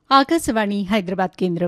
ఆకాశవాణి హైదరాబాద్ కేంద్రం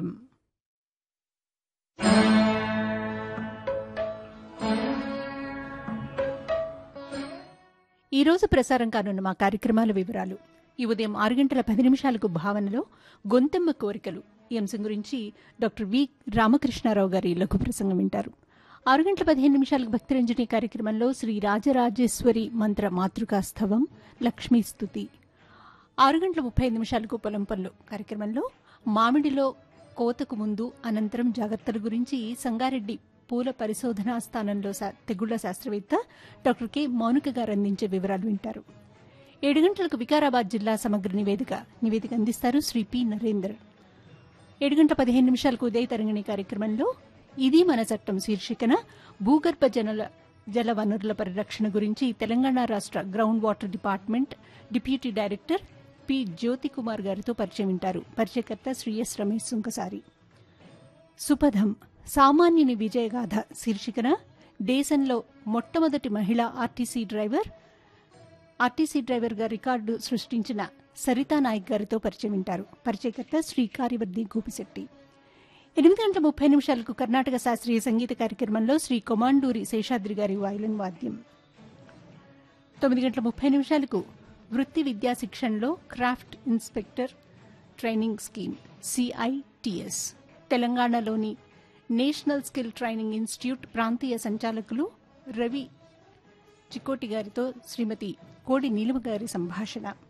ఈ రోజు ప్రసారం కానున్న మా కార్యక్రమాల వివరాలు ఈ ఉదయం ఆరు గంటల పది నిమిషాలకు భావనలో గొంతెమ్మ కోరికలు ఈ అంశం గురించి డాక్టర్ వి రామకృష్ణారావు గారి లఘు ప్రసంగం వింటారు ఆరు గంటల పదిహేను నిమిషాలకు భక్తిరంజని కార్యక్రమంలో శ్రీ రాజరాజేశ్వరి మంత్ర మాతృకాస్తవం లక్ష్మీ స్తుతి ఆరు గంటల ముప్పై ఐదు నిమిషాలకు పొలం పనులు కార్యక్రమంలో మామిడిలో కోతకు ముందు అనంతరం జాగ్రత్తల గురించి సంగారెడ్డి పూల పరిశోధనా స్థానంలో శా- తెగుళ్ల శాస్త్రవేత్త డాక్టర్ కె మౌనిక గారు అందించే వివరాలు వింటారు ఏడు గంటలకు వికారాబాద్ జిల్లా సమగ్ర నివేదిక నివేదిక అందిస్తారు శ్రీ పి నరేందర్ ఏడు గంటల పదిహేను నిమిషాలకు ఉదయ తరంగిణి కార్యక్రమంలో ఇది మన చట్టం శీర్షికన భూగర్భ జనల జల వనరుల పరిరక్షణ గురించి తెలంగాణ రాష్ట్ర ground water department deputy director P Jyoti Kumar గారితో పరిచయం వింటారు పరిచయకర్త శ్రీ ఎస్ రమేష్ సుంకసారి సుపథం సామాన్యుని విజయగాథ శీర్షికన దేశంలో మొట్టమొదటి మహిళా ఆర్టీసీ డ్రైవర్ ఆర్టీసీ డ్రైవర్ గా రికార్డు సృష్టించిన సరితా నాయక్ గారితో పరిచయం వింటారు పరిచయకర్త శ్రీ కార్యవర్ది గోపిశెట్టి ఎనిమిది గంటల ముప్పై నిమిషాలకు కర్ణాటక శాస్త్రీయ సంగీత కార్యక్రమంలో శ్రీ కొమాండూరి శేషాద్రి గారి వయలిన్ వాద్యం తొమ్మిది గంటల ముప్పై నిమిషాలకు వృత్తి విద్యా శిక్షణలో craft inspector training scheme CITS తెలంగాణలోని నేషనల్ స్కిల్ ట్రైనింగ్ ఇన్స్టిట్యూట్ ప్రాంతీయ సంచాలకులు రవి చికోటి గారితో శ్రీమతి కోడి నీలుమ గారి సంభాషణ